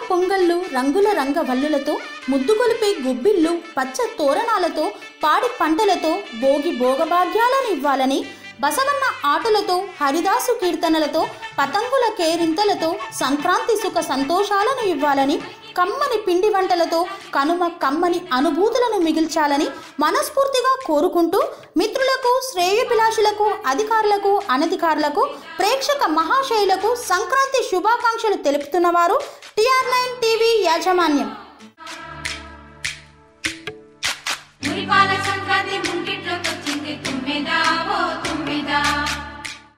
పొంగళ్ళు రంగుల రంగవల్లులతో ముద్దుగొలిపే గుబ్బిళ్ళు పచ్చ తోరణాలతో పాడి పంటలతో భోగి భోగభాగ్యాలను ఇవ్వాలని బసవన్న ఆటలతో హరిదాసు కీర్తనలతో పతంగుల కేరింతలతో సంక్రాంతి సుఖ సంతోషాలను ఇవ్వాలని కమ్మని పిండి వంటలతో కనుమ కమ్మని అనుభూతులను మిగిల్చాలని మనస్ఫూర్తిగా కోరుకుంటూ మిత్రులకు శ్రేయభిలాషులకు అధికారులకు అనధికారులకు ప్రేక్షక మహాశయులకు సంక్రాంతి శుభాకాంక్షలు తెలుపుతున్నవారు టిఆర్ నైన్ టీవీ యాజమాన్యం మురిపాల సంక్రాంతి ముంగిట్లోకొచ్చింది తుమ్మెదా ఓ తుమ్మెదా